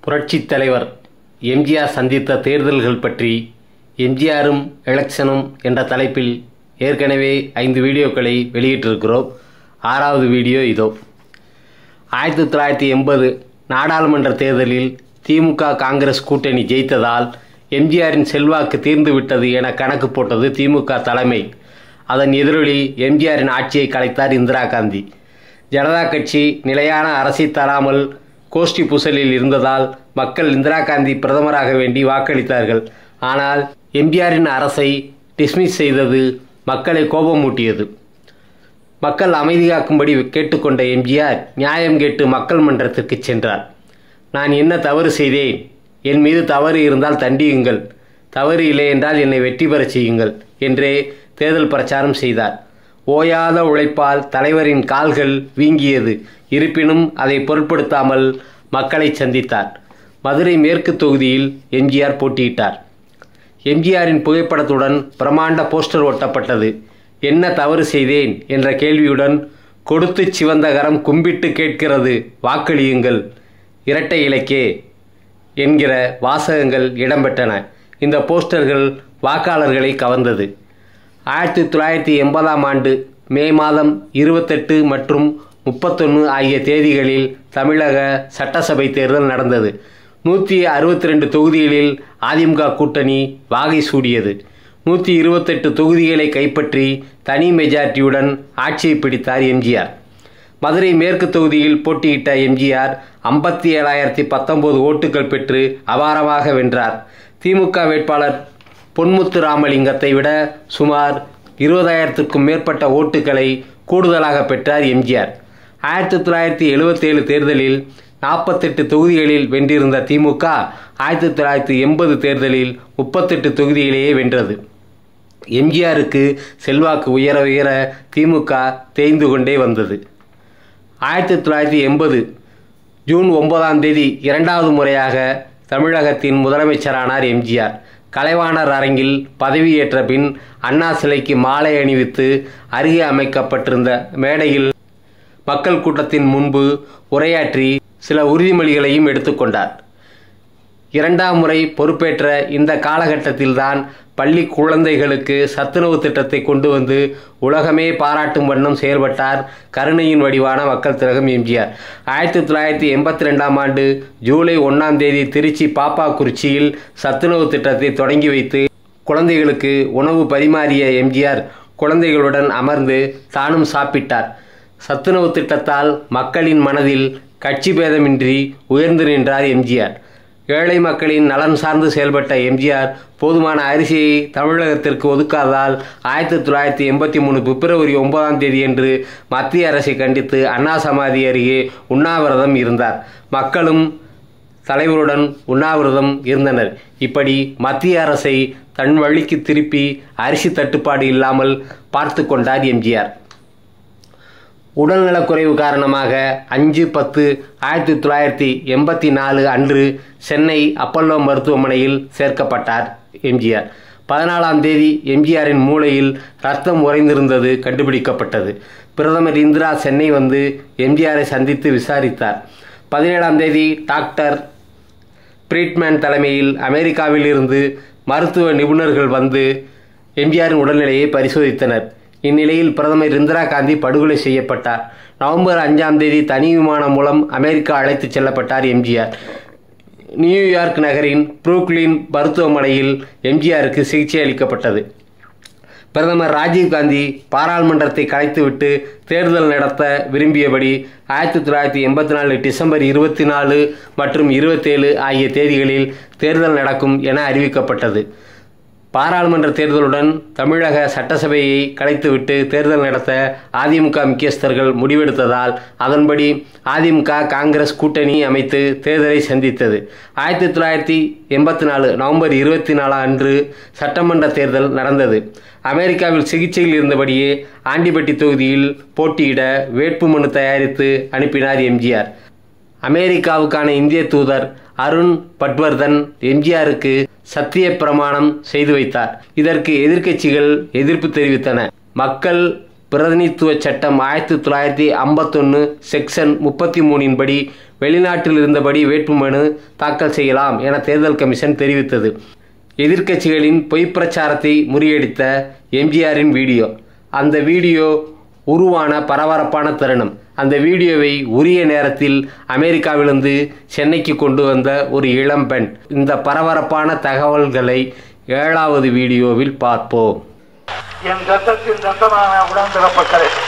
புரட்சித் தலைவர் எம்ஜிஆர் சந்தித்த தேர்தல்கள் பற்றி எம்ஜிஆரும் எலெக்ஷனும் என்ற தலைப்பில் ஏற்கனவே ஐந்து வீடியோக்களை வெளியிட்டிருக்கிறோம் ஆறாவது வீடியோ இதோ ஆயிரத்தி தொள்ளாயிரத்தி எண்பது நாடாளுமன்ற தேர்தலில் திமுக காங்கிரஸ் கூட்டணி ஜெயித்ததால் எம்ஜிஆரின் செல்வாக்கு தீர்ந்துவிட்டது என கணக்கு போட்டது திமுக தலைமை அதன் எதிரொலி எம்ஜிஆரின் ஆட்சியை கலைத்தார் இந்திரா காந்தி ஜனதா கட்சி நிலையான அரசை தராமல் கோஷ்டி புசலில் இருந்ததால் மக்கள் இந்திரா காந்தி பிரதமராக வேண்டி வாக்களித்தார்கள் ஆனால் எம்ஜிஆரின் அரசை டிஸ்மிஸ் செய்தது மக்களை கோபமூட்டியது மக்கள் அமைதி காக்கும்படி கேட்டுக்கொண்ட எம்ஜிஆர் நியாயம் கேட்டு மக்கள் மன்றத்திற்கு சென்றார் நான் என்ன தவறு செய்தேன் என் மீது தவறு இருந்தால் தண்டியுங்கள் தவறு இல்லை என்றால் என்னை வெற்றி பெறச் செய்யுங்கள் என்றே தேர்தல் பிரச்சாரம் செய்தார் ஓயாத உழைப்பால் தலைவரின் கால்கள் வீங்கியது இருப்பினும் அதை பொருட்படுத்தாமல் மக்களை சந்தித்தார் மதுரை மேற்கு தொகுதியில் எம்ஜிஆர் போட்டியிட்டார் எம்ஜிஆரின் புகைப்படத்துடன் பிரமாண்ட போஸ்டர் ஒட்டப்பட்டது என்ன தவறு செய்தேன் என்ற கேள்வியுடன் கொடுத்து சிவந்த கரம் கும்பிட்டு கேட்கிறது வாக்களியுங்கள் இரட்டை இலக்கே என்கிற வாசகங்கள் இடம்பெற்றன இந்த போஸ்டர்கள் வாக்காளர்களை கவர்ந்தது ஆயிரத்தி தொள்ளாயிரத்தி எண்பதாம் ஆண்டு மே மாதம் இருபத்தெட்டு மற்றும் முப்பத்தொன்று ஆகிய தேதிகளில் தமிழக சட்டசபை தேர்தல் நடந்தது நூற்றி அறுபத்தி ரெண்டு தொகுதிகளில் அதிமுக கூட்டணி வாகை சூடியது நூற்றி இருபத்தெட்டு தொகுதிகளை கைப்பற்றி தனி மெஜாரிட்டியுடன் ஆட்சியை பிடித்தார் எம்ஜிஆர் மதுரை மேற்கு தொகுதியில் போட்டியிட்ட எம்ஜிஆர் ஐம்பத்தி ஏழாயிரத்தி பத்தொன்பது ஓட்டுகள் பெற்று அபாரமாக வென்றார் திமுக வேட்பாளர் பொன்முத்து ராமலிங்கத்தை விட சுமார் இருபதாயிரத்திற்கும் மேற்பட்ட ஓட்டுகளை கூடுதலாக பெற்றார் எம்ஜிஆர் ஆயிரத்தி தொள்ளாயிரத்தி எழுபத்தேழு தேர்தலில் நாற்பத்தெட்டு தொகுதிகளில் வென்றிருந்த திமுக ஆயிரத்தி தொள்ளாயிரத்தி எண்பது தேர்தலில் முப்பத்தெட்டு தொகுதியிலேயே வென்றது எம்ஜிஆருக்கு செல்வாக்கு உயர உயர திமுக தேய்ந்து கொண்டே வந்தது ஆயிரத்தி தொள்ளாயிரத்தி எண்பது ஜூன் ஒன்பதாம் தேதி இரண்டாவது முறையாக தமிழகத்தின் முதலமைச்சரானார் எம்ஜிஆர் கலைவாணர் அரங்கில் பதவியேற்ற பின் அண்ணா சிலைக்கு மாலை அணிவித்து அருகே அமைக்கப்பட்டிருந்த மேடையில் மக்கள் கூட்டத்தின் முன்பு உரையாற்றி சில உறுதிமொழிகளையும் எடுத்துக்கொண்டார் இரண்டாம் முறை பொறுப்பேற்ற இந்த காலகட்டத்தில்தான் பள்ளி குழந்தைகளுக்கு சத்துணவு திட்டத்தை கொண்டு வந்து உலகமே பாராட்டும் வண்ணம் செயல்பட்டார் கருணையின் வடிவான மக்கள் திலகம் எம்ஜிஆர் ஆயிரத்தி தொள்ளாயிரத்தி எண்பத்தி ரெண்டாம் ஆண்டு ஜூலை ஒன்றாம் தேதி திருச்சி பாப்பாக்குறிச்சியில் சத்துணவு திட்டத்தை தொடங்கி வைத்து குழந்தைகளுக்கு உணவு பரிமாறிய எம்ஜிஆர் குழந்தைகளுடன் அமர்ந்து தானும் சாப்பிட்டார் சத்துணவு திட்டத்தால் மக்களின் மனதில் கட்சி பேதமின்றி உயர்ந்து நின்றார் எம்ஜிஆர் ஏழை மக்களின் நலன் சார்ந்து செயல்பட்ட எம்ஜிஆர் போதுமான அரிசியை தமிழகத்திற்கு ஒதுக்காததால் ஆயிரத்தி தொள்ளாயிரத்தி எண்பத்தி மூணு பிப்ரவரி ஒன்பதாம் தேதியன்று மத்திய அரசை கண்டித்து அண்ணா சமாதி அருகே உண்ணாவிரதம் இருந்தார் மக்களும் தலைவருடன் உண்ணாவிரதம் இருந்தனர் இப்படி மத்திய அரசை தன் வழிக்கு திருப்பி அரிசி தட்டுப்பாடு இல்லாமல் பார்த்து கொண்டார் எம்ஜிஆர் உடல்நலக்குறைவு காரணமாக அஞ்சு பத்து ஆயிரத்தி தொள்ளாயிரத்தி எண்பத்தி நாலு அன்று சென்னை அப்பல்லோ மருத்துவமனையில் சேர்க்கப்பட்டார் எம்ஜிஆர் பதினாலாம் தேதி எம்ஜிஆரின் மூளையில் ரத்தம் உறைந்திருந்தது கண்டுபிடிக்கப்பட்டது பிரதமர் இந்திரா சென்னை வந்து எம்ஜிஆரை சந்தித்து விசாரித்தார் பதினேழாம் தேதி டாக்டர் பிரீட்மேன் தலைமையில் அமெரிக்காவில் இருந்து மருத்துவ நிபுணர்கள் வந்து எம்ஜிஆரின் உடல்நிலையை பரிசோதித்தனர் இந்நிலையில் பிரதமர் இந்திரா காந்தி படுகொலை செய்யப்பட்டார் நவம்பர் அஞ்சாம் தேதி தனி விமானம் மூலம் அமெரிக்கா அழைத்துச் செல்லப்பட்டார் எம்ஜிஆர் நியூயார்க் நகரின் புரூக்லின் மருத்துவமனையில் எம்ஜிஆருக்கு சிகிச்சை அளிக்கப்பட்டது பிரதமர் ராஜீவ்காந்தி பாராளுமன்றத்தை கலைத்துவிட்டு தேர்தல் நடத்த விரும்பியபடி ஆயிரத்தி தொள்ளாயிரத்தி எண்பத்தி நாலு டிசம்பர் இருபத்தி நாலு மற்றும் இருபத்தேழு ஆகிய தேதிகளில் தேர்தல் நடக்கும் என அறிவிக்கப்பட்டது பாராளுமன்ற தேர்தலுடன் தமிழக சட்டசபையை கலைத்துவிட்டு தேர்தல் நடத்த அதிமுக முக்கியஸ்தர்கள் முடிவெடுத்ததால் அதன்படி அதிமுக காங்கிரஸ் கூட்டணி அமைத்து தேர்தலை சந்தித்தது ஆயிரத்தி தொள்ளாயிரத்தி எண்பத்தி நாலு நவம்பர் இருபத்தி நாலு அன்று சட்டமன்ற தேர்தல் நடந்தது அமெரிக்காவில் சிகிச்சையில் இருந்தபடியே ஆண்டிப்பட்டி தொகுதியில் போட்டியிட வேட்புமனு தயாரித்து அனுப்பினார் எம்ஜிஆர் அமெரிக்காவுக்கான இந்திய தூதர் அருண் பட்வர்தன் எம்ஜிஆருக்கு சத்திய பிரமாணம் செய்து வைத்தார் இதற்கு எதிர்க்கட்சிகள் எதிர்ப்பு தெரிவித்தன மக்கள் பிரதிநிதித்துவ சட்டம் ஆயிரத்தி தொள்ளாயிரத்தி ஐம்பத்தொன்று செக்ஷன் முப்பத்தி மூணின் படி வெளிநாட்டில் இருந்தபடி வேட்புமனு தாக்கல் செய்யலாம் என தேர்தல் கமிஷன் தெரிவித்தது எதிர்க்கட்சிகளின் பொய் பிரச்சாரத்தை முறியடித்த எம்ஜிஆரின் வீடியோ அந்த வீடியோ உருவான பரபரப்பான தருணம் அந்த வீடியோவை உரிய நேரத்தில் அமெரிக்காவிலிருந்து சென்னைக்கு கொண்டு வந்த ஒரு இளம்பெண் இந்த பரபரப்பான தகவல்களை ஏழாவது வீடியோவில் பார்ப்போம் என் ரத்தத்தில் ரத்தமான உடன்பிறப்பக்களே